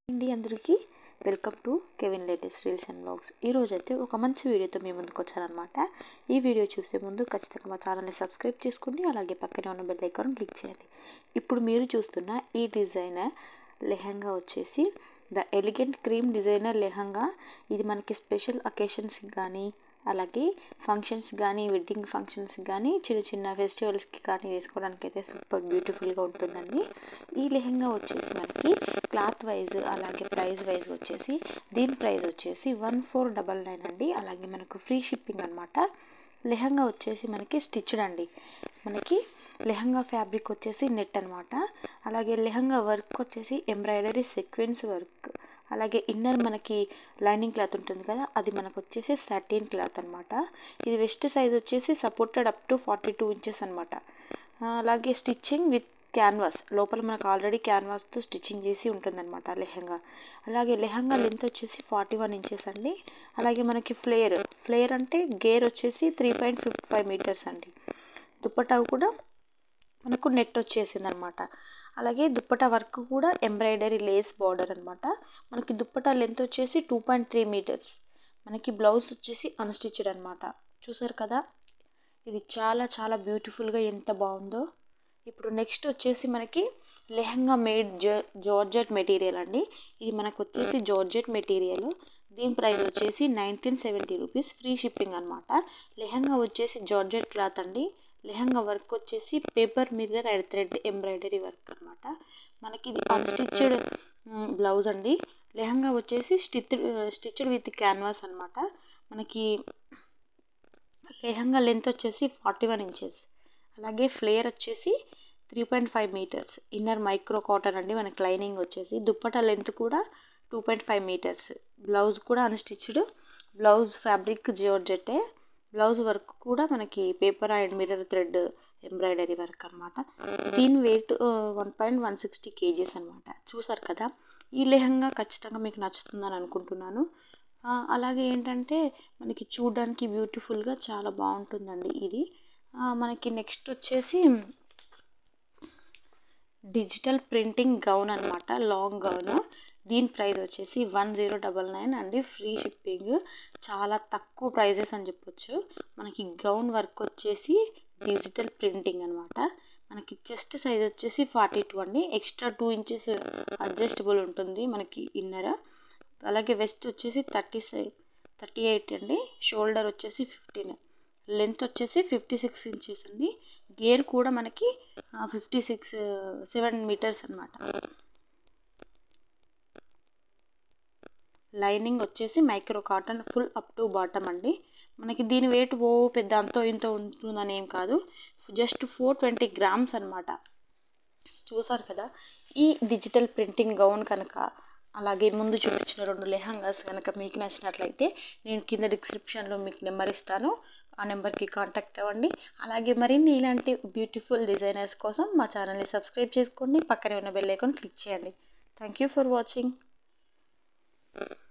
అండి అందరికీ welcome to Kevin latest reels and blogs ఈరోజు అయితే ఒక మంచి వీడియోతో మీ ముందుకు వచ్చానమాట ఈ వీడియో చూసే ముందు ఖచ్చితంగా మా ఛానల్ని సబ్స్క్రైబ్ చేసుకోండి అలాగే పక్కనే ఉన్న బెల్ ఐకాన్ క్లిక్ చేయండి ఇప్పుడు మీరు చూస్తున్న ఈ డిజైనర్ లెహంగా వచ్చేసి the elegant cream designer lehenga ఇది మనకి స్పెషల్ అకేషన్స్కి కానీ అలాగే ఫంక్షన్స్ కానీ వెడ్డింగ్ ఫంక్షన్స్ కానీ చిన్న చిన్న ఫెస్టివల్స్కి కానీ వేసుకోవడానికి అయితే సూపర్ బ్యూటిఫుల్గా ఉంటుందండి ఈ లెహంగా వచ్చేసి మనకి క్లాత్ వైజ్ అలాగే ప్రైస్ వైజ్ వచ్చేసి దీని ప్రైస్ వచ్చేసి వన్ ఫోర్ డబల్ నైన్ అండి అలాగే మనకు ఫ్రీ షిప్పింగ్ అనమాట లెహంగా వచ్చేసి మనకి స్టిచ్డ్ అండి మనకి లెహంగా ఫ్యాబ్రిక్ వచ్చేసి నెట్ అనమాట అలాగే లెహంగా వర్క్ వచ్చేసి ఎంబ్రాయిడరీ సీక్వెన్స్ వర్క్ అలాగే ఇన్నర్ మనకి లైనింగ్ క్లాత్ ఉంటుంది కదా అది మనకు వచ్చేసి సాటిన్ క్లాత్ అనమాట ఇది వెస్ట్ సైజ్ వచ్చేసి supported up to forty two inches అనమాట అలాగే స్టిచ్చింగ్ విత్ క్యాన్వాస్ లోపల మనకు ఆల్రెడీ క్యాన్వాస్తో స్టిచ్చింగ్ చేసి ఉంటుందన్నమాట లెహంగా అలాగే లెహంగా లెంత్ వచ్చేసి ఫార్టీ వన్ ఇంచెస్ అండి అలాగే మనకి ఫ్లేయర్ ఫ్లేయర్ అంటే గేర్ వచ్చేసి three point fifty five meters అండి దుప్పటా కూడా మనకు నెట్ వచ్చేసింది అనమాట అలాగే దుప్పటా వర్క్ కూడా ఎంబ్రాయిడరీ లేస్ బార్డర్ అనమాట మనకి దుప్పటా లెంత్ వచ్చేసి టూ పాయింట్ త్రీ మీటర్స్ మనకి బ్లౌజ్ వచ్చేసి అన్స్టిచ్డ్ అనమాట చూసారు కదా ఇది చాలా చాలా బ్యూటిఫుల్గా ఎంత బాగుందో ఇప్పుడు నెక్స్ట్ వచ్చేసి మనకి లెహంగా మేడ్ జో జార్జెట్ మెటీరియల్ అండి ఇది మనకు వచ్చేసి జార్జెట్ మెటీరియల్ దీని ప్రైస్ వచ్చేసి nineteen seventy rupees free shipping అనమాట లెహంగా వచ్చేసి జార్జెట్ క్లాత్ అండి లెహంగా వర్క్ వచ్చేసి పేపర్ మీద రెడ్ థ్రెడ్ ఎంబ్రాయిడరీ వర్క్ అనమాట మనకి ఇది అన్స్టిచ్డ్ బ్లౌజ్ అండి లెహంగా వచ్చేసి స్టిచ్ స్టిచ్డ్ విత్ క్యాన్వాస్ అనమాట మనకి లెహంగా లెంత్ వచ్చేసి ఫార్టీ వన్ ఇంచెస్ అలాగే ఫ్లేయర్ వచ్చేసి three point five meters inner micro cotton అండి మనకి లైనింగ్ వచ్చేసి దుప్పటా లెంత్ కూడా two point five meters blouse కూడా అన్స్టిచ్డ్ బ్లౌజ్ ఫ్యాబ్రిక్ జార్జెట్టే బ్లౌజ్ వర్క్ కూడా మనకి paper and mirror thread embroidery work అనమాట దీని weight one point one sixty KGs అనమాట చూసారు కదా ఈ లెహంగా ఖచ్చితంగా మీకు నచ్చుతుందని అనుకుంటున్నాను అలాగే ఏంటంటే మనకి చూడడానికి బ్యూటిఫుల్గా చాలా బాగుంటుందండి ఇది మనకి నెక్స్ట్ వచ్చేసి డిజిటల్ ప్రింటింగ్ గౌన్ అనమాట లాంగ్ గౌన్ దీని ప్రైస్ వచ్చేసి వన్ జీరో డబల్ నైన్ అండి ఫ్రీ షిప్పింగ్ చాలా తక్కువ ప్రైజెస్ అని చెప్పొచ్చు మనకి గౌన్ వర్క్ వచ్చేసి డిజిటల్ ప్రింటింగ్ అనమాట మనకి చెస్ట్ సైజ్ వచ్చేసి ఫార్టీ టూ అండి ఎక్స్ట్రా టూ ఇంచెస్ అడ్జస్టబుల్ ఉంటుంది మనకి ఇన్నర్ అలాగే వెస్ట్ వచ్చేసి థర్టీ సైజ్ థర్టీ ఎయిట్ అండి షోల్డర్ వచ్చేసి ఫిఫ్టీన్ లెంత్ వచ్చేసి ఫిఫ్టీ సిక్స్ ఇంచెస్ అండి గేర్ కూడా మనకి ఫిఫ్టీ సిక్స్ సెవెన్ మీటర్స్ అనమాట లైనింగ్ వచ్చేసి micro cotton full up to bottom అండి మనకి దీని వెయిట్ ఓ పెద్ద అంతో ఇంతో ఉంటుందని ఏం కాదు జస్ట్ ఫోర్ ట్వంటీ గ్రామ్స్ అనమాట చూసారు కదా ఈ డిజిటల్ ప్రింటింగ్ గౌన్ కనుక అలాగే ముందు చూపించిన రెండు లెహంగాస్ కనుక మీకు నచ్చినట్లయితే నేను కింద డిస్క్రిప్షన్లో మీకు నెంబర్ ఇస్తాను ఆ నెంబర్కి కాంటాక్ట్ అవ్వండి అలాగే మరిన్ని ఇలాంటి బ్యూటిఫుల్ డిజైనర్స్ కోసం మా ఛానల్ని సబ్స్క్రైబ్ చేసుకోండి పక్కనే ఉన్న బెల్ ఐకాన్ క్లిక్ చేయండి థ్యాంక్ యూ ఫర్ వాచింగ్